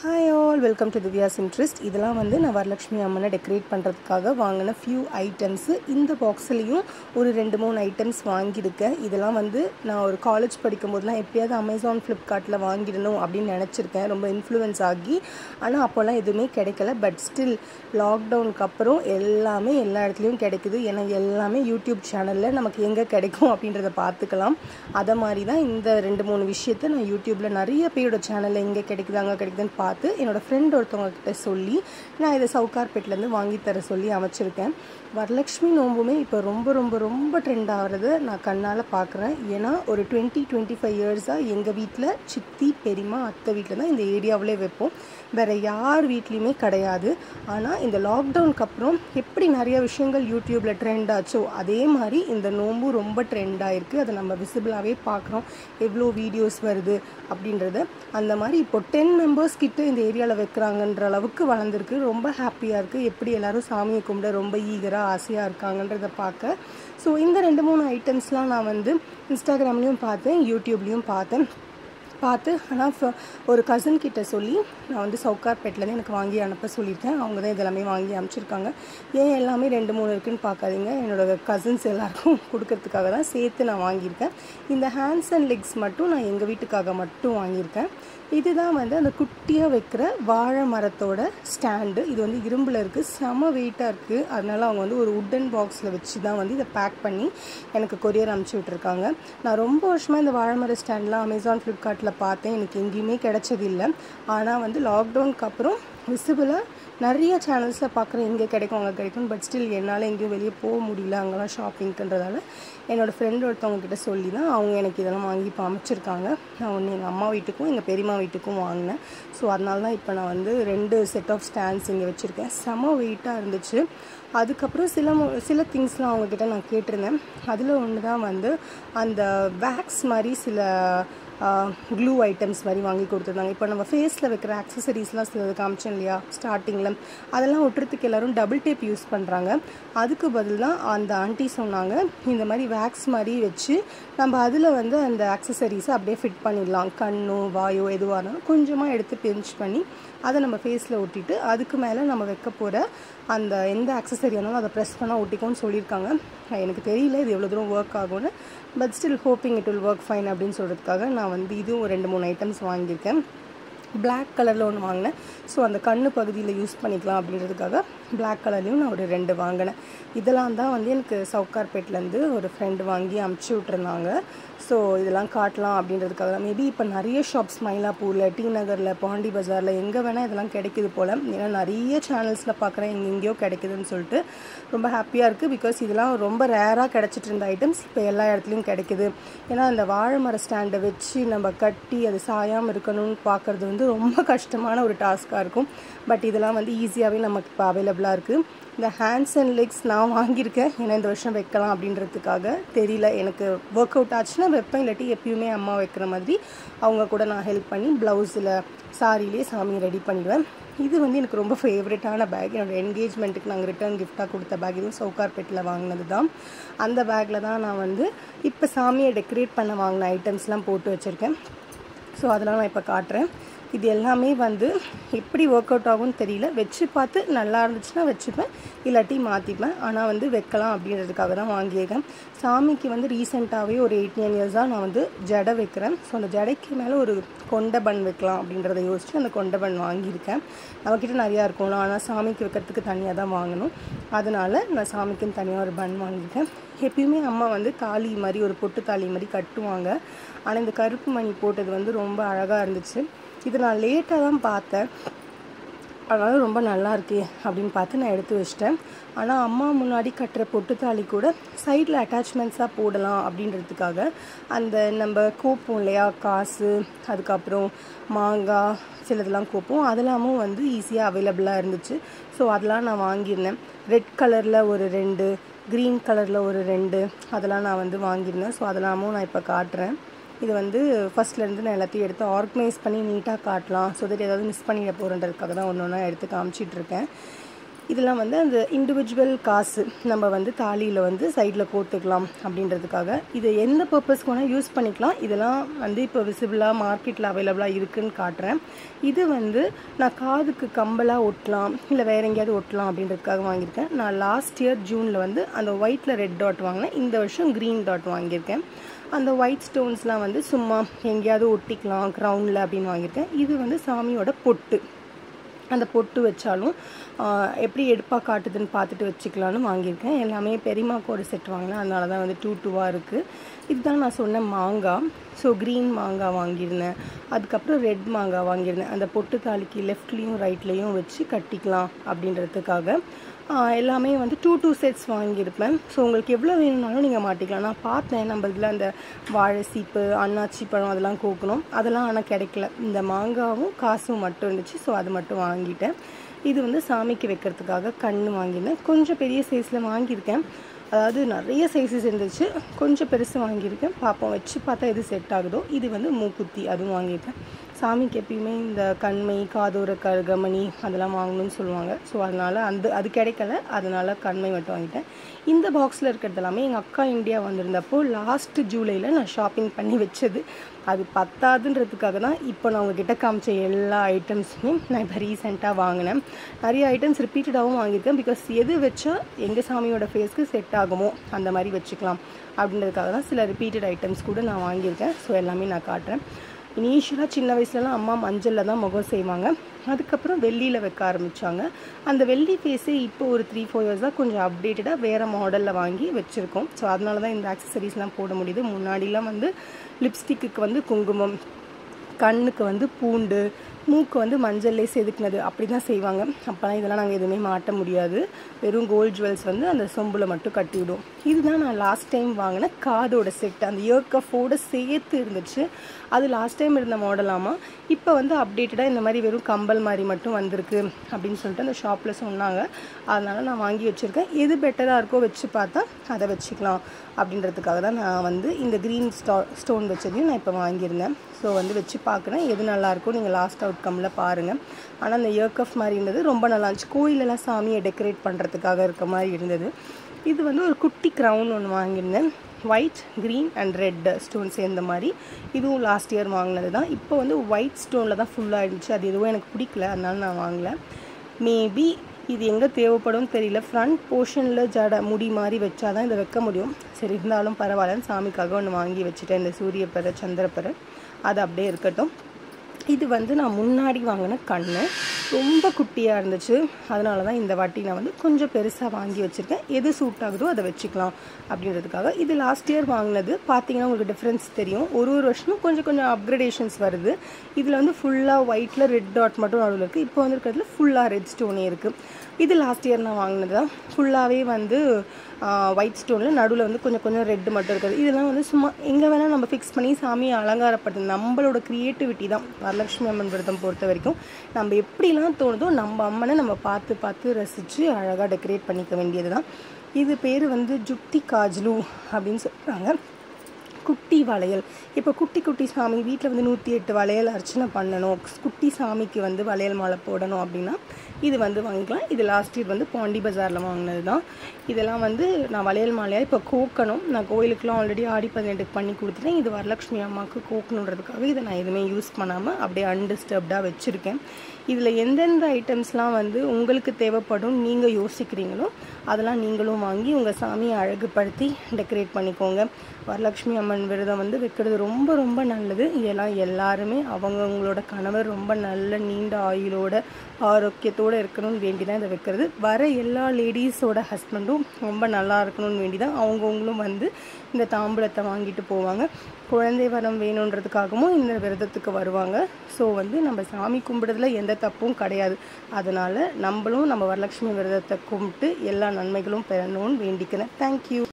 hi all welcome to Divya's interest இதெல்லாம் வந்து நான் வரலட்சுமி அம்மனை டெக்கரேட் பண்ணுறதுக்காக வாங்கின ஃபியூ ஐட்டம்ஸு இந்த பாக்ஸ்லேயும் ஒரு ரெண்டு மூணு ஐட்டம்ஸ் வாங்கியிருக்கேன் இதெல்லாம் வந்து நான் ஒரு காலேஜ் படிக்கும்போதெல்லாம் எப்பயாவது அமேசான் ஃப்ளிப்கார்ட்டில் வாங்கிடணும் அப்படின்னு நினச்சிருக்கேன் ரொம்ப இன்ஃப்ளூயன்ஸ் ஆகி ஆனால் அப்போல்லாம் எதுவுமே கிடைக்கல பட் ஸ்டில் லாக்டவுனுக்கு அப்புறம் எல்லாமே எல்லா இடத்துலையும் கிடைக்குது ஏன்னா எல்லாமே யூடியூப் சேனலில் நமக்கு எங்கே கிடைக்கும் அப்படின்றத பார்த்துக்கலாம் அதை மாதிரி தான் இந்த ரெண்டு மூணு விஷயத்த நான் யூடியூப்பில் நிறைய பேரோட சேனலில் எங்கே கிடைக்குது அங்கே கிடைக்குதுன்னு பார்த்து என்னோடய ஃப்ரெண்ட் ஒருத்தவங்க கிட்ட சொல்லி நான் இதை சவுகார்பேட்லேருந்து வாங்கி தர சொல்லி அமைச்சிருக்கேன் வரலட்சுமி நோம்புமே இப்போ ரொம்ப ரொம்ப ரொம்ப ட்ரெண்ட் ஆகிறது நான் கண்ணால் பார்க்குறேன் ஏன்னா ஒரு டுவெண்ட்டி டுவெண்ட்டி ஃபைவ் இயர்ஸாக எங்கள் வீட்டில் சித்தி பெரியம்மா அத்தை வீட்டில் தான் இந்த ஏரியாவிலே வைப்போம் வேறு யார் வீட்லேயுமே கிடையாது ஆனால் இந்த லாக்டவுனுக்கு அப்புறம் எப்படி நிறைய விஷயங்கள் யூடியூப்பில் ட்ரெண்ட் ஆச்சோ அதே மாதிரி இந்த நோம்பு ரொம்ப ட்ரெண்ட் ஆயிருக்கு அதை நம்ம விசிபிளாகவே பார்க்குறோம் எவ்வளோ வீடியோஸ் வருது அப்படின்றத அந்த மாதிரி இப்போ டென் மெம்பர்ஸ் கிட்ட இந்த ஏரியாவில் வைக்கிறாங்கன்ற அளவுக்கு வளர்ந்துருக்கு ரொம்ப ஹாப்பியாக இருக்குது எப்படி எல்லாரும் சாமியை கும்பிட ரொம்ப ஈகராக ஆசையாக இருக்காங்கன்றத பார்க்க ஸோ இந்த ரெண்டு மூணு ஐட்டம்ஸ்லாம் நான் வந்து இன்ஸ்டாகிராம்லேயும் பார்த்தேன் யூடியூப்லேயும் பார்த்தேன் பார்த்து ஆனால் ஒரு கசின் கிட்ட சொல்லி நான் வந்து சவுகார்பேட்லேருந்து எனக்கு வாங்கி அனுப்ப சொல்லியிருக்கேன் அவங்க தான் இதெல்லாமே வாங்கி அனுப்பிச்சிருக்காங்க ஏன் எல்லாமே ரெண்டு மூணு இருக்குன்னு பார்க்காதீங்க என்னோடய கசின்ஸ் எல்லாருக்கும் கொடுக்கறதுக்காக தான் சேர்த்து நான் வாங்கியிருக்கேன் இந்த ஹேண்ட்ஸ் அண்ட் லெக்ஸ் மட்டும் நான் எங்கள் வீட்டுக்காக மட்டும் வாங்கியிருக்கேன் இதுதான் வந்து அந்த குட்டியாக வைக்கிற வாழை மரத்தோட ஸ்டாண்டு இது வந்து இரும்பில் இருக்குது செம வெயிட்டாக இருக்குது அதனால அவங்க வந்து ஒரு உட்டன் பாக்ஸில் வச்சு தான் வந்து இதை பேக் பண்ணி எனக்கு கொரியர் அனுப்பிச்சி விட்ருக்காங்க நான் ரொம்ப வருஷமாக இந்த வாழை மர ஸ்டாண்ட்லாம் அமேசான் ஃப்ளிப்கார்ட்டில் பார்த்தேன் எனக்கு எங்கேயுமே கிடைச்சதில்லை ஆனால் வந்து லாக்டவுனுக்கு அப்புறம் விசிபிளாக நிறைய சேனல்ஸில் பார்க்குறேன் எங்கே கிடைக்கும் அங்கே கிடைக்கும் பட் ஸ்டில் என்னால் எங்கேயும் வெளியே போக முடியல அங்கெல்லாம் ஷாப்பிங்க்குன்றதால என்னோடய ஃப்ரெண்ட் ஒருத்தவங்க கிட்ட சொல்லி தான் அவங்க எனக்கு இதெல்லாம் வாங்கி இப்போ அமைச்சிருக்காங்க நான் ஒன்று எங்கள் அம்மா வீட்டுக்கும் எங்கள் பெரியம்மா வீட்டுக்கும் வாங்கினேன் ஸோ அதனால தான் இப்போ நான் வந்து ரெண்டு செட் ஆஃப் ஸ்டாண்ட்ஸ் இங்கே வச்சுருக்கேன் செம வெயிட்டாக இருந்துச்சு அதுக்கப்புறம் சில சில திங்ஸ்லாம் அவங்கக்கிட்ட நான் கேட்டிருந்தேன் அதில் ஒன்று தான் வந்து அந்த வேக்ஸ் மாதிரி சில க்ளூ ஐட்டம்ஸ் மாதிரி வாங்கி கொடுத்துருந்தாங்க இப்போ நம்ம ஃபேஸில் வைக்கிற ஆக்சசரிஸ்லாம் சிலது காமிச்சோம் இல்லையா ஸ்டார்டிங்கில் அதெல்லாம் ஒட்டுறதுக்கு எல்லோரும் டபுள் டேப் யூஸ் பண்ணுறாங்க அதுக்கு பதில் தான் அந்த ஆண்டி சொன்னாங்க இந்த மாதிரி வேக்ஸ் மாதிரி வச்சு நம்ம அதில் வந்து அந்த ஆக்சசரிஸை அப்படியே ஃபிட் பண்ணிடலாம் கண்ணோ வாயோ எதுவாக இருந்தாலும் கொஞ்சமாக எடுத்து பிஞ்ச் பண்ணி அதை நம்ம ஃபேஸில் ஒட்டிட்டு அதுக்கு மேலே நம்ம வைக்க போகிற அந்த எந்த ஆக்சசரி இருந்தாலும் அதை ப்ரெஸ் பண்ணால் ஒட்டிக்கும்னு சொல்லியிருக்காங்க எனக்கு தெரியல இது எவ்வளோ தூரம் ஒர்க் ஆகும்னு but still hoping it will work fine அப்படின்னு சொல்கிறதுக்காக நான் வந்து இதுவும் ரெண்டு மூணு ஐட்டம்ஸ் வாங்கியிருக்கேன் பிளாக் கலரில் ஒன்று வாங்கினேன் ஸோ அந்த கண்ணு பகுதியில் யூஸ் பண்ணிக்கலாம் அப்படின்றதுக்காக பிளாக் கலர்லேயும் நான் ஒரு ரெண்டு வாங்கினேன் இதெல்லாம் தான் வந்து எனக்கு சவுகார்பேட்லேருந்து ஒரு ஃப்ரெண்டு வாங்கி அமுச்சு விட்ருந்தாங்க ஸோ இதெல்லாம் காட்டலாம் அப்படின்றதுக்காக தான் மேபி இப்போ நிறைய ஷாப்ஸ் மயிலாப்பூரில் டி நகரில் பாண்டி பஜாரில் எங்கே வேணால் இதெல்லாம் கிடைக்குது போல் ஏன்னா நிறைய சேனல்ஸில் பார்க்குறேன் எங்கே எங்கேயோ கிடைக்குதுன்னு சொல்லிட்டு ரொம்ப ஹாப்பியாக இருக்குது பிகாஸ் இதெல்லாம் ரொம்ப ரேராக கிடச்சிட்டு இருந்த ஐட்டம்ஸ் இப்போ எல்லா இடத்துலையும் கிடைக்குது ஏன்னா அந்த வாழை மர ஸ்டாண்டை வச்சு நம்ம கட்டி அது சாயாமல் இருக்கணும்னு பார்க்குறது வந்து ரொம்ப கஷ்டமான ஒரு டாஸ்க்காக இருக்கும் பட் இதெல்லாம் வந்து ஈஸியாகவே நமக்கு இப்போ அவைலபிளாக இருக்குது இந்த ஹேண்ட்ஸ் அண்ட் லெக்ஸ் நான் வாங்கியிருக்கேன் ஏன்னா இந்த வருஷம் வைக்கலாம் அப்படின்றதுக்காக தெரியல எனக்கு ஒர்க் அவுட் ஆச்சுன்னா வைப்பேன் இல்லாட்டி எப்பயுமே அம்மா வைக்கிற மாதிரி அவங்க கூட நான் ஹெல்ப் பண்ணி ப்ளவுஸில் சாரிலேயே சாமி ரெடி பண்ணிடுவேன் இது வந்து எனக்கு ரொம்ப ஃபேவரட்டான பேக் என்னோடய என்கேஜ்மெண்ட்டுக்கு நாங்கள் ரிட்டர்ன் கிஃப்டாக கொடுத்த பேக் இதுவும் சவுகார்பேட்டில் வாங்கினது தான் அந்த பேக்கில் தான் நான் வந்து இப்போ சாமியை டெக்கரேட் பண்ண வாங்கின ஐட்டம்ஸ்லாம் போட்டு வச்சுருக்கேன் ஸோ அதெல்லாம் நான் இப்போ காட்டுறேன் இது எல்லாமே வந்து எப்படி ஒர்க் அவுட் ஆகும்னு தெரியல வச்சு பார்த்து நல்லா இருந்துச்சுன்னா வச்சுப்பேன் இல்லாட்டி மாற்றிப்பேன் ஆனால் வந்து வைக்கலாம் அப்படின்றதுக்காக தான் வாங்கியிருக்கேன் சாமிக்கு வந்து ரீசெண்டாகவே ஒரு எயிட் நைன் இயர்ஸாக நான் வந்து ஜடை வைக்கிறேன் ஸோ அந்த ஜடைக்கு மேலே ஒரு கொண்ட பன் வைக்கலாம் அப்படின்றத யோசித்து அந்த கொண்ட பன் வாங்கியிருக்கேன் நம்மக்கிட்ட நிறையா இருக்கும்ல ஆனால் சாமிக்கு வைக்கிறதுக்கு தனியாக தான் வாங்கணும் அதனால் நான் சாமிக்குன்னு தனியாக ஒரு பன் வாங்கியிருக்கேன் எப்பயுமே அம்மா வந்து தாலி மாதிரி ஒரு பொட்டு தாலி மாதிரி கட்டுவாங்க ஆனால் இந்த கருப்பு மணி போட்டது வந்து ரொம்ப அழகாக இருந்துச்சு இது நான் லேட்டாக தான் பார்த்தேன் அதனால ரொம்ப நல்லா இருக்கே அப்படின்னு பார்த்து நான் எடுத்து வச்சிட்டேன் ஆனால் அம்மா முன்னாடி கட்டுற பொட்டு தாலி கூட சைடில் அட்டாச்மெண்ட்ஸாக போடலாம் அப்படின்றதுக்காக அந்த நம்ம கோப்போம் இல்லையா காசு அதுக்கப்புறம் மாங்காய் சிலதெல்லாம் கோப்போம் அதெல்லாமும் வந்து ஈஸியாக அவைலபிளாக இருந்துச்சு ஸோ அதெல்லாம் நான் வாங்கியிருந்தேன் ரெட் கலரில் ஒரு ரெண்டு க்ரீன் கலரில் ஒரு ரெண்டு அதெல்லாம் நான் வந்து வாங்கியிருந்தேன் ஸோ அதெல்லாமும் நான் இப்போ காட்டுறேன் இது வந்து ஃபஸ்ட்லேருந்து நான் எல்லாத்தையும் எடுத்து ஆர்கனைஸ் பண்ணி நீட்டாக காட்டலாம் ஸோ தட் ஏதாவது மிஸ் பண்ணிட போகிறன்றதுக்காக தான் ஒன்று ஒன்றா எடுத்து காமிச்சிட்ருக்கேன் இதெல்லாம் வந்து அந்த இண்டிவிஜுவல் காசு நம்ம வந்து தாலியில் வந்து சைடில் கோத்துக்கலாம் அப்படின்றதுக்காக இது எந்த பர்பஸ்க்கு வேணால் யூஸ் பண்ணிக்கலாம் இதெல்லாம் வந்து இப்போ விசிபிளாக மார்க்கெட்டில் அவைலபிளாக இருக்குதுன்னு காட்டுறேன் இது வந்து நான் காதுக்கு கம்பலாக ஒட்டலாம் இல்லை வேற எங்கேயாவது ஒட்டலாம் அப்படின்றதுக்காக வாங்கியிருக்கேன் நான் லாஸ்ட் இயர் ஜூனில் வந்து அந்த ஒயிட்டில் ரெட் டாட் வாங்கினேன் இந்த வருஷம் க்ரீன் டாட் வாங்கியிருக்கேன் அந்த ஒயிட் ஸ்டோன்ஸ்லாம் வந்து சும்மா எங்கேயாவது ஒட்டிக்கலாம் க்ரௌண்டில் அப்படின்னு வாங்கியிருக்கேன் இது வந்து சாமியோட பொட்டு அந்த பொட்டு வச்சாலும் எப்படி எடுப்பாக காட்டுதுன்னு பார்த்துட்டு வச்சுக்கலான்னு வாங்கியிருக்கேன் எல்லாமே பெரியமாக்கோட செட் வாங்கினேன் அதனால தான் வந்து டூ டூவாக இருக்குது இதுதான் நான் சொன்ன மாங்காய் ஸோ க்ரீன் மாங்காய் வாங்கியிருந்தேன் அதுக்கப்புறம் ரெட் மாங்காய் வாங்கியிருந்தேன் அந்த பொட்டு தாலிக்கு லெஃப்ட்லேயும் ரைட்லேயும் வச்சு கட்டிக்கலாம் அப்படின்றதுக்காக எல்லாமே வந்து டூ டூ செட்ஸ் வாங்கியிருப்பேன் ஸோ உங்களுக்கு எவ்வளோ வேணும்னாலும் நீங்கள் மாட்டிக்கலாம் நான் பார்த்தேன் நம்ம இதில் அந்த வாழை சீப்பு அன்னாச்சி பழம் அதெல்லாம் கோக்கணும் அதெல்லாம் ஆனால் கிடைக்கல இந்த மாங்காவும் காசும் மட்டும் இருந்துச்சு ஸோ அது மட்டும் வாங்கிட்டேன் இது வந்து சாமிக்கு வைக்கிறதுக்காக கண் வாங்கியிருந்தேன் கொஞ்சம் பெரிய சைஸில் வாங்கியிருக்கேன் அதாவது நிறைய சைஸஸ் இருந்துச்சு கொஞ்சம் பெருசு வாங்கியிருக்கேன் பார்ப்போம் வச்சு பார்த்தா எது செட் ஆகுதோ இது வந்து மூக்குத்தி அதுவும் வாங்கியிருக்கேன் சாமிக்கு எப்பயுமே இந்த கண்மை காதோர கருகமணி அதெல்லாம் வாங்கணும்னு சொல்லுவாங்க ஸோ அதனால் அந்த அது கிடைக்கல அதனால் கண்மை மட்டும் வாங்கிட்டேன் இந்த பாக்ஸில் இருக்கிறது எல்லாமே எங்கள் அக்கா இந்தியா வந்திருந்தப்போ லாஸ்ட் ஜூலையில் நான் ஷாப்பிங் பண்ணி வச்சது அது பத்தாதுன்றதுக்காக தான் இப்போ நான் உங்ககிட்ட காமிச்ச எல்லா ஐட்டம்ஸுமே நான் இப்போ ரீசெண்டாக வாங்கினேன் நிறைய ஐட்டம்ஸ் ரிப்பீட்டடாகவும் வாங்கியிருக்கேன் பிகாஸ் எது வச்சா எங்கள் சாமியோட ஃபேஸ்க்கு செட் ஆகுமோ அந்த மாதிரி வச்சுக்கலாம் அப்படின்றதுக்காக தான் சில ரிப்பீட்டட் ஐட்டம்ஸ் கூட நான் வாங்கியிருக்கேன் ஸோ எல்லாமே நான் காட்டுறேன் இனிஷியலாக சின்ன வயசுலலாம் அம்மா மஞ்சளில் தான் முகம் செய்வாங்க அதுக்கப்புறம் வெள்ளியில் வைக்க ஆரம்பித்தாங்க அந்த வெள்ளி ஃபேஸே இப்போ ஒரு த்ரீ ஃபோர் இயர்ஸாக கொஞ்சம் அப்டேட்டடாக வேறு மாடலில் வாங்கி வச்சுருக்கோம் ஸோ அதனால தான் இந்த ஆக்சசரிஸ்லாம் போட முடியுது முன்னாடிலாம் வந்து லிப்ஸ்டிக்கு வந்து குங்குமம் கண்ணுக்கு வந்து பூண்டு மூக்கு வந்து மஞ்சள்லே செதுக்குனது அப்படி தான் செய்வாங்க அப்போலாம் இதெல்லாம் நாங்கள் எதுவுமே மாட்ட முடியாது வெறும் கோல்ட் ஜுவல்ஸ் வந்து அந்த சொம்பில் மட்டும் கட்டிவிடும் இதுதான் நான் லாஸ்ட் டைம் வாங்கின காதோட செட் அந்த இயர் கஃபோட சேர்த்து இருந்துச்சு அது லாஸ்ட் டைம் இருந்த மாடலாமா இப்போ வந்து அப்டேட்டடாக இந்த மாதிரி வெறும் கம்பல் மாதிரி மட்டும் வந்திருக்கு அப்படின்னு சொல்லிட்டு அந்த ஷாப்பில் சொன்னாங்க அதனால் நான் வாங்கி வச்சுருக்கேன் எது பெட்டராக இருக்கோ வச்சு பார்த்தா அதை வச்சுக்கலாம் அப்படின்றதுக்காக தான் நான் வந்து இந்த க்ரீன் ஸ்டா ஸ்டோன் வச்சதையும் நான் இப்போ வாங்கியிருந்தேன் ஸோ வந்து வச்சு பார்க்குறேன் எது நல்லாயிருக்கும் நீங்கள் லாஸ்ட் அவுட்கமில் பாருங்கள் ஆனால் அந்த இயர்கஃப் மாதிரி இருந்தது ரொம்ப நல்லா இருந்துச்சு கோயிலெல்லாம் சாமியை டெக்கரேட் பண்ணுறதுக்காக இருக்க மாதிரி இருந்தது இது வந்து ஒரு குட்டி க்ரௌன் ஒன்று வாங்கியிருந்தேன் white green and red stone சேர்ந்த மாதிரி இதுவும் லாஸ்ட் இயர் வாங்கினது தான் இப்போ வந்து ஒயிட் ஸ்டோனில் தான் ஃபுல்லாக இருந்துச்சு அது எதுவும் எனக்கு பிடிக்கல அதனால நான் வாங்கலை மேபி இது எங்கே தேவைப்படும் தெரியல ஃப்ரண்ட் போர்ஷனில் ஜட முடி மாதிரி வச்சா தான் இதை வைக்க முடியும் சரி இருந்தாலும் பரவாயில்லன்னு சாமிக்காக ஒன்று வாங்கி வச்சுட்டேன் இந்த சூரியப்பறை சந்திரப்பறை அது அப்படியே இருக்கட்டும் இது வந்து நான் முன்னாடி வாங்கின கண் ரொம்ப குட்டியாக இருந்துச்சு அதனால தான் இந்த வாட்டி நான் வந்து கொஞ்சம் பெருசாக வாங்கி வச்சுருக்கேன் எது சூட் ஆகுதோ அதை வச்சுக்கலாம் அப்படின்றதுக்காக இது லாஸ்ட் இயர் வாங்கினது பார்த்தீங்கன்னா உங்களுக்கு டிஃப்ரென்ஸ் தெரியும் ஒரு ஒரு வருஷமும் கொஞ்சம் கொஞ்சம் அப்கிரடேஷன்ஸ் வருது இதில் வந்து ஃபுல்லாக ஒயிட்டில் ரெட் டாட் மட்டும் நடுவில் இருக்குது இப்போ வந்து இருக்கிறதுல ஃபுல்லாக ரெட் ஸ்டோனே இருக்குது இது லாஸ்ட் இயர் நான் வாங்கினது தான் ஃபுல்லாகவே வந்து ஒயிட் ஸ்டோனில் நடுவில் வந்து கொஞ்சம் கொஞ்சம் ரெட்டு மட்டும் இருக்குது இதெல்லாம் வந்து சும்மா எங்கே வேணால் நம்ம ஃபிக்ஸ் பண்ணி சாமியை அலங்காரப்படுது நம்மளோட க்ரியேட்டிவிட்டி தான் வரலட்சுமி அம்மன் விரதம் பொறுத்த வரைக்கும் நம்ம எப்படிலாம் தோணுதோ நம்ம அம்மனை நம்ம பார்த்து பார்த்து ரசித்து அழகாக டெக்கரேட் பண்ணிக்க வேண்டியது தான் இது பேர் வந்து ஜுக்தி காஜ்லு அப்படின்னு சொல்கிறாங்க குட்டி வளையல் இப்போ குட்டி குட்டி சாமி வீட்டில் வந்து நூற்றி எட்டு வளையல் அர்ச்சனை பண்ணணும் குட்டி சாமிக்கு வந்து வளையல் மாலை போடணும் அப்படின்னா இது வந்து வாங்கிக்கலாம் இது லாஸ்ட் இயர் வந்து பாண்டி பஜாரில் வாங்கினது தான் இதெல்லாம் வந்து நான் வளையல் மாலையாக இப்போ கோக்கணும் நான் கோயிலுக்குலாம் ஆல்ரெடி ஆடி பதினெட்டுக்கு பண்ணி கொடுத்துட்டேன் இது வரலட்சுமி அம்மாவுக்கு கோக்கணுன்றதுக்காக இதை நான் எதுவுமே யூஸ் பண்ணாமல் அப்படியே அன்டிஸ்டர்ப்டாக வச்சுருக்கேன் இதில் எந்தெந்த ஐட்டம்ஸ்லாம் வந்து உங்களுக்கு தேவைப்படும் நீங்கள் யோசிக்கிறீங்களோ அதெல்லாம் நீங்களும் வாங்கி உங்கள் சாமியை அழகுபடுத்தி டெக்கரேட் பண்ணிக்கோங்க வரலட்சுமி அம்மன் விரதம் வந்து வைக்கிறது ரொம்ப ரொம்ப நல்லது இதெல்லாம் எல்லாருமே அவங்கவுங்களோட கணவர் ரொம்ப நல்ல நீண்ட ஆயுளோட ஆரோக்கியத்தோடு இருக்கணும்னு வேண்டி தான் இதை வைக்கிறது வர எல்லா லேடிஸோட ஹஸ்பண்டும் ரொம்ப நல்லா இருக்கணும்னு வேண்டி தான் அவங்கவுங்களும் வந்து இந்த தாம்பூலத்தை வாங்கிட்டு போவாங்க குழந்தை வரம் வேணுன்றதுக்காகவும் இந்த விரதத்துக்கு வருவாங்க ஸோ வந்து நம்ம சாமி கும்பிடுறதுல எந்த தப்பும் கிடையாது அதனால் நம்மளும் நம்ம வரலட்சுமி விரதத்தை கும்பிட்டு எல்லா நன்மைகளும் பெறணும்னு வேண்டிக்கிறேன் தேங்க்யூ